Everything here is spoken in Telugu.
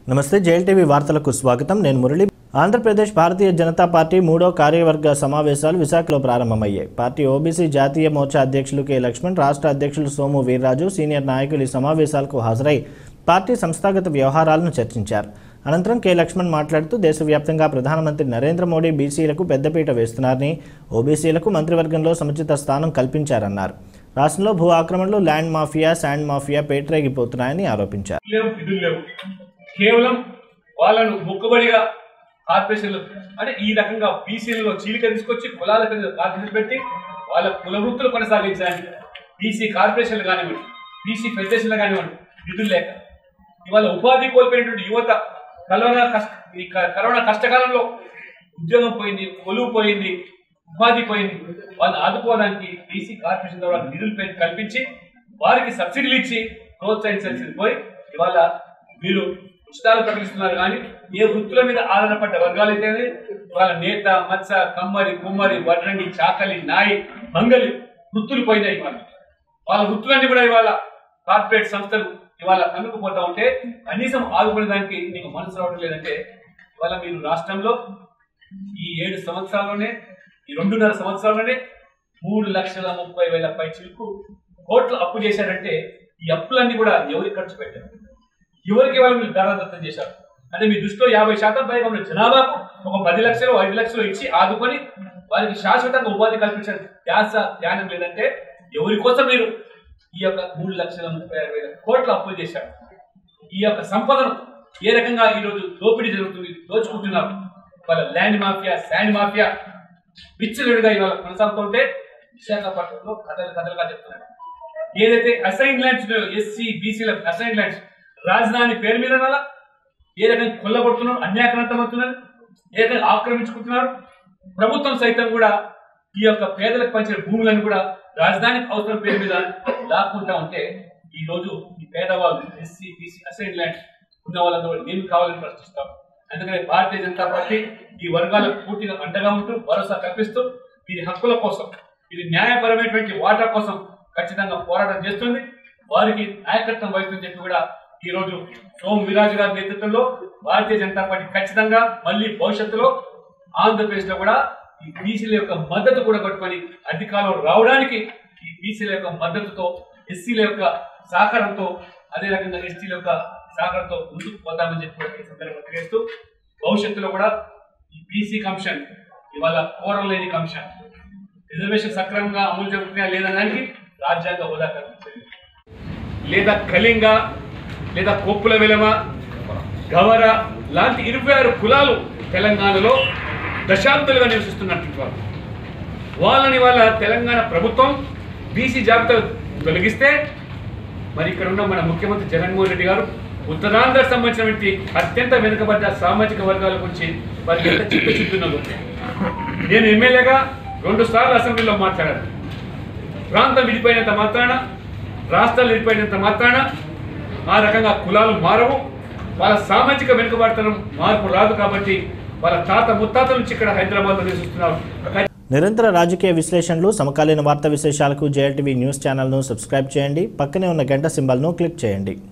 నమస్తే జైల్ టీవీ వార్తలకు స్వాగతం నేను మురళి ఆంధ్రప్రదేశ్ భారతీయ జనతా పార్టీ మూడో కార్యవర్గ సమావేశాలు విశాఖలో ప్రారంభమయ్యాయి పార్టీ ఓబీసీ జాతీయ మోర్చా అధ్యక్షులు కె లక్ష్మణ్ రాష్ట్ర అధ్యక్షులు సోము వీర్రాజు సీనియర్ నాయకులు ఈ సమావేశాలకు హాజరై పార్టీ సంస్థాగత వ్యవహారాలను చర్చించారు అనంతరం కె లక్ష్మణ్ మాట్లాడుతూ దేశవ్యాప్తంగా ప్రధానమంత్రి నరేంద్ర మోడీ బీసీలకు పెద్దపీట వేస్తున్నారని ఓబీసీలకు మంత్రివర్గంలో సముచిత స్థానం కల్పించారన్నారు రాష్ట్రంలో భూ ఆక్రమణలు ల్యాండ్ మాఫియా శాండ్ మాఫియా పేటరేగిపోతున్నాయని ఆరోపించారు లేవు నిధులు లేవు కేవలం వాళ్ళను మొక్కుబడిగా కార్పొరేషన్లు అంటే ఈ రకంగా బీసీలలో చీలిక తీసుకొచ్చి కులాల కింద కార్పొరేషన్ పెట్టి వాళ్ళ కుల వృత్తులు కొనసాగించడానికి బీసీ కార్పొరేషన్లు కానివ్వండి బీసీ ఫెడరేషన్లు కానివ్వండి నిధులు లేక ఇవాళ ఉపాధి కోల్పోయినటువంటి యువత కరోనా కష్ట ఈ క- కరోనా కష్టకాలంలో ఉద్యోగం పోయింది కొలువు పోయింది ఉపాధి పోయింది వాళ్ళు ఆదుకోవడానికి బీసీ కార్పొరేషన్ ద్వారా నిధులు పె- కల్పించి వారికి సబ్సిడీలు ఇచ్చి ప్రోత్సహించాల్సింది పోయి ఇవాళ మీరు ఉచితాలు ప్రకటిస్తున్నారు కానీ ఏ వృత్తుల మీద ఆధారపడ్డ వర్గాలు అయితే ఇవాళ నేత మత్స కమ్మరి కుమ్మరి వడ్రంగి చాకలి నాయి మంగలి వృత్తులు పోయినాయి ఇవాళ వాళ్ళ వృత్తులన్నీ కూడా ఇవాళ కార్పొరేట్ సంస్థలు ఇవాళ కనుక్కుపోతా ఉంటే కనీసం ఆదుకునే దానికి నీకు మనసు రావడం లేదంటే ఇవాళ మీరు రాష్ట్రంలో ఈ ఏడు సంవత్సరాల్లోనే ఈ రెండున్నర సంవత్సరాల్లోనే మూడు లక్షల ముప్పై వేల పై చిలుకు కోట్లు అప్పు చేశారంటే ఈ అప్పులన్నీ కూడా ఎవరికి ఖర్చు పెట్టారు ఎవరికి వాళ్ళు మీరు దారాదత్తం చేశారు అంటే మీ దృష్టిలో యాభై శాతం పైగా ఉన్న జనాభాకు ఒక పది లక్షలు ఐదు లక్షలు ఇచ్చి ఆదుకొని వారికి శాశ్వతంగా ఉపాధి కల్పించిన ధ్యాస ధ్యానం లేదంటే ఎవరి కోసం మీరు ఈ యొక్క మూడు లక్షల ముప్పై ఆరు వేల కోట్ల అప్పులు చేశారు ఈ యొక్క సంపదను ఏ రకంగా ఈరోజు దోపిడీ జరుగుతుంది దోచుకుంటున్నారు వాళ్ళ ల్యాండ్ మాఫియా శాండ్ మాఫియా విచ్చలుడిగా ఇవాళ కొనసాగుతుంటే విశాఖపట్నంలో కథలు కథలుగా చెప్తున్నారు ఏదైతే అసైన్ ల్యాండ్స్ ఎస్సీ బీసీల అసైన్ ల్యాండ్స్ రాజధాని పేరు మీద వల్ల ఏ రకంగా కొల్లగొడుతున్నారు అన్యాక్రాంతం అవుతున్నారు ఏ రకంగా ఆక్రమించుకుంటున్నారు ప్రభుత్వం సైతం కూడా ఈ యొక్క పేదలకు పంచిన భూములను కూడా రాజధాని అవసరం పేరు మీద లాక్కుంటా ఉంటే ఈ రోజు ఈ పేదవాళ్ళు ఎస్సీ బీసీ అసైన్ ల్యాండ్స్ ఉన్న వాళ్ళందరూ కూడా నేను కావాలని ప్రశ్నిస్తాం అందుకని భారతీయ జనతా పార్టీ ఈ వర్గాలకు పూర్తిగా అండగా ఉంటూ భరోసా కల్పిస్తూ వీరి హక్కుల కోసం ఇది న్యాయపరమైనటువంటి వాటా కోసం ఖచ్చితంగా పోరాటం చేస్తుంది వారికి నాయకత్వం వహిస్తుందని చెప్పి కూడా ఈ రోజు సోమ్ విరాజ్ గారి నేతృత్వంలో భారతీయ జనతా పార్టీ ఖచ్చితంగా మళ్ళీ భవిష్యత్తులో ఆంధ్రప్రదేశ్ లో కూడా ఈ బీసీల యొక్క మద్దతు కూడా పట్టుకొని అధికారంలో రావడానికి ఈ బీసీల యొక్క మద్దతుతో ఎస్సీల యొక్క సహకారంతో అదే రకంగా ఎస్టీల యొక్క సహకారంతో ముందుకు పోతామని చెప్పి కూడా ఈ సందర్భంగా తెలియజేస్తూ భవిష్యత్తులో కూడా ఈ బీసీ కమిషన్ ఇవాళ కోరలేని కమిషన్ రిజర్వేషన్ సక్రమంగా అమలు జరుగుతున్నాయా లేదా దానికి రాజ్యాంగ హోదా కల్పించింది లేదా కళింగ లేదా కొప్పుల వెలమ గవర లాంటి ఇరవై ఆరు కులాలు తెలంగాణలో దశాబ్దాలుగా నివసిస్తున్నటువంటి వారు వాళ్ళని వాళ్ళ తెలంగాణ ప్రభుత్వం బీసీ జాబితా తొలగిస్తే మరి ఇక్కడ ఉన్న మన ముఖ్యమంత్రి జగన్మోహన్ రెడ్డి గారు ఉత్తరాంధ్రకు సంబంధించినటువంటి అత్యంత వెనుకబడ్డ సామాజిక వర్గాల గురించి వారికి ఎంత చిత్తశుద్ధి ఉన్నదో నేను ఎమ్మెల్యేగా రెండు సార్లు అసెంబ్లీలో మాట్లాడాను ప్రాంతం విడిపోయినంత మాత్రాన రాష్ట్రాలు విడిపోయినంత మాత్రాన ఆ రకంగా కులాలు మారవు వాళ్ళ సామాజిక వెనుకబడతనం మార్పు రాదు కాబట్టి వాళ్ళ తాత ముత్తాతల నుంచి ఇక్కడ హైదరాబాద్లో నివసిస్తున్నారు నిరంతర రాజకీయ విశ్లేషణలు సమకాలీన వార్తా విశేషాలకు జేఎల్టీవీ న్యూస్ ఛానల్ను సబ్స్క్రైబ్ చేయండి పక్కనే ఉన్న గంట సింబల్ను క్లిక్ చేయండి